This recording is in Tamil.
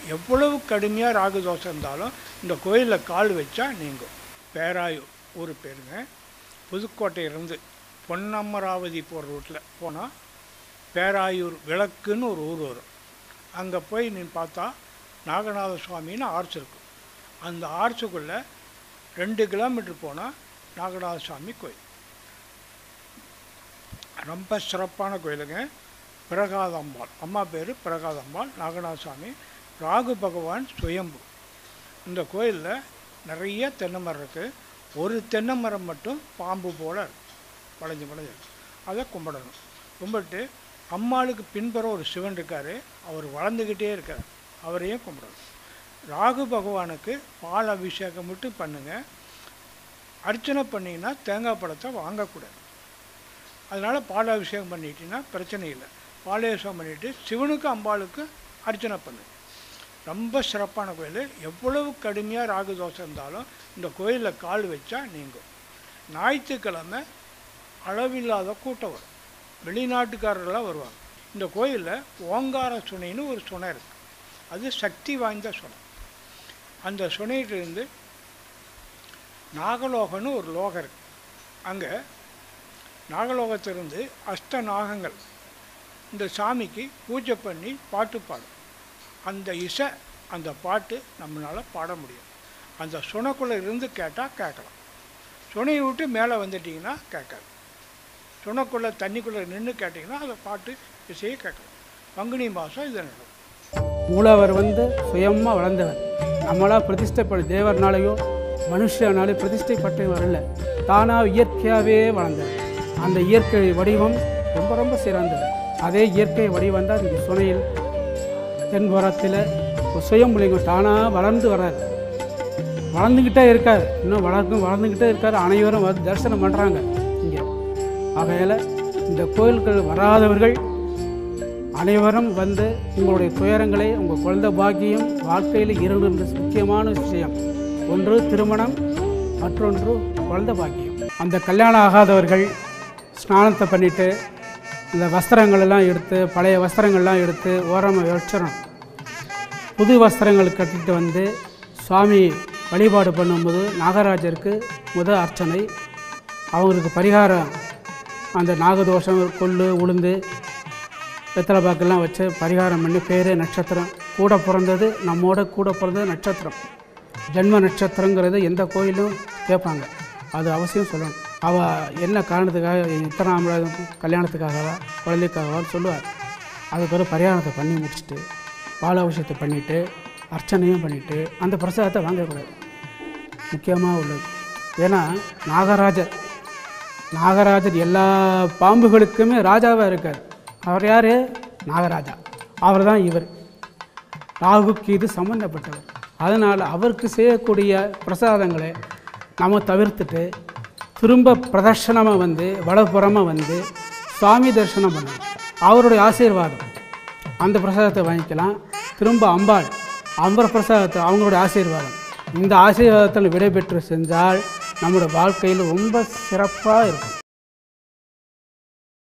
எவ்வளவு கடுமையாக ராகு தோஷம் இருந்தாலும் இந்த கோயிலில் கால் வச்சா நீங்கும் பேராயூர் ஊர் பேருங்க புதுக்கோட்டையிலேருந்து பொன்னமராவதி போகிற ரூட்டில் போனால் பேராயூர் விளக்குன்னு ஒரு ஊர் வரும் அங்கே போய் நீ பார்த்தா நாகநாத சுவாமின்னு ஆர்ச் இருக்கும் அந்த ஆர்ச்சுக்குள்ளே ரெண்டு கிலோமீட்டர் போனால் நாகநாத சுவாமி கோயில் ரொம்ப சிறப்பான கோயிலுங்க பிரகாதம்பாள் அம்மா பேர் பிரகாதம்பாள் நாகநாத சுவாமி ராகு பகவான் சுயம்பு இந்த கோயிலில் நிறைய தென்னை மரம் இருக்குது ஒரு தென்னை மரம் மட்டும் பாம்பு போல் இருக்கும் வளைஞ்சு வளைஞ்சு இருக்கும் அதை கும்பிடணும் கும்பிட்டு அம்மாளுக்கு பின்புறம் ஒரு சிவன் இருக்கார் அவர் வளர்ந்துக்கிட்டே இருக்கார் அவரையும் கும்பிடணும் ராகு பகவானுக்கு பால் அபிஷேகம் மட்டும் பண்ணுங்கள் அர்ச்சனை பண்ணிங்கன்னா தேங்காய் பழத்தை வாங்கக்கூடாது அதனால் பால் அபிஷேகம் பண்ணிட்டீங்கன்னா பிரச்சனை இல்லை பால் அபிஷேகம் பண்ணிவிட்டு சிவனுக்கு அம்பாளுக்கு அர்ச்சனை பண்ணு ரொம்ப சிறப்பான கோயில் எவ்வளவு கடுமையாக ராகு தோஷம் இருந்தாலும் இந்த கோயிலில் கால் வச்சா நீங்கும் ஞாயிற்றுக்கிழமை அளவில்லாத கூட்டம் வரும் வெளிநாட்டுக்காரர்களாக வருவாங்க இந்த கோயிலில் ஓங்கார சுனைன்னு ஒரு சுனை இருக்குது அது சக்தி வாய்ந்த சுனை அந்த சுனையிலிருந்து நாகலோகன்னு ஒரு லோகம் இருக்குது அங்கே நாகலோகத்திலிருந்து அஷ்ட நாகங்கள் இந்த சாமிக்கு பூஜை பண்ணி பாட்டு பாடும் அந்த இசை அந்த பாட்டு நம்மளால் பாட முடியும் அந்த சுனைக்குள்ளே இருந்து கேட்டால் கேட்கலாம் சுனையை விட்டு மேலே வந்துட்டிங்கன்னா கேட்காது சுனைக்குள்ளே தண்ணிக்குள்ளே நின்று கேட்டிங்கன்னா அந்த பாட்டு இசையை கேட்கலாம் பங்குனி மாதம் இது நடக்கும் மூலவர் வந்து சுயமாக வளர்ந்தவர் நம்மளாக பிரதிஷ்டைப்பட தேவர்னாலேயோ மனுஷனாலே பிரதிஷ்டைப்பட்டவர் இல்லை தானாக இயற்கையாகவே வளர்ந்தவர் அந்த இயற்கை வடிவம் ரொம்ப ரொம்ப சிறந்தது அதே இயற்கை வடிவம் தான் இந்த சுனையில் தென்புறத்தில் ஒரு சுயம்புலிங்கம் தானாக வளர்ந்து வர்றாரு வளர்ந்துக்கிட்டே இருக்கார் இன்னும் வளர்க்கும் வளர்ந்துக்கிட்டே இருக்கார் அனைவரும் வந்து தரிசனம் பண்ணுறாங்க இங்கே ஆகையால் இந்த கோயில்கள் வராதவர்கள் அனைவரும் வந்து உங்களுடைய துயரங்களை உங்கள் குழந்தை பாக்கியம் வாழ்க்கையில் இரண்டு முக்கியமான விஷயம் ஒன்று திருமணம் மற்றொன்று குழந்தை பாக்கியம் அந்த கல்யாணம் ஆகாதவர்கள் ஸ்நானத்தை பண்ணிவிட்டு இந்த வஸ்திரங்கள் எல்லாம் எடுத்து பழைய வஸ்திரங்கள்லாம் எடுத்து ஓரமாக வச்சிடணும் புது வஸ்திரங்கள் கட்டிட்டு வந்து சுவாமி வழிபாடு பண்ணும்போது நாகராஜருக்கு முதல் அர்ச்சனை அவங்களுக்கு பரிகாரம் அந்த நாகதோஷம் கொள்ளு உளுந்து வெத்தலை பாக்கெல்லாம் வச்சு பரிகாரம் பண்ணி பேர் நட்சத்திரம் கூட பிறந்தது நம்மோட கூட பிறந்தது நட்சத்திரம் ஜென்ம நட்சத்திரங்கிறது எந்த கோயிலும் கேட்பாங்க அது அவசியம் சொல்லணும் அவள் என்ன காரணத்துக்காக இத்தனை ஆம்பளை கல்யாணத்துக்காகவா குழந்தைக்காகவான்னு சொல்லுவார் அதுக்கு ஒரு பரிகாரத்தை பண்ணி முடிச்சுட்டு பால் அபிஷேகத்தை பண்ணிவிட்டு அர்ச்சனையும் பண்ணிவிட்டு அந்த பிரசாதத்தை வாங்கக்கூடாது முக்கியமாக உள்ளது ஏன்னா நாகராஜர் நாகராஜர் எல்லா பாம்புகளுக்குமே ராஜாவாக இருக்கார் அவர் யார் நாகராஜா அவர் தான் இவர் ராகுக்கு இது சம்மந்தப்பட்டவர் அதனால் அவருக்கு செய்யக்கூடிய பிரசாதங்களை நம்ம தவிர்த்துட்டு திரும்ப பிரதர்ஷனமாக வந்து வலப்புறமாக வந்து சுவாமி தரிசனம் பண்ணணும் அவருடைய ஆசீர்வாதம் அந்த பிரசாதத்தை வாங்கிக்கலாம் திரும்ப அம்பாள் அம்பர பிரசாதத்தை அவங்களுடைய ஆசீர்வாதம் இந்த ஆசீர்வாதத்தில் விடைபெற்று செஞ்சால் நம்முடைய வாழ்க்கையில் ரொம்ப சிறப்பாக இருக்கும்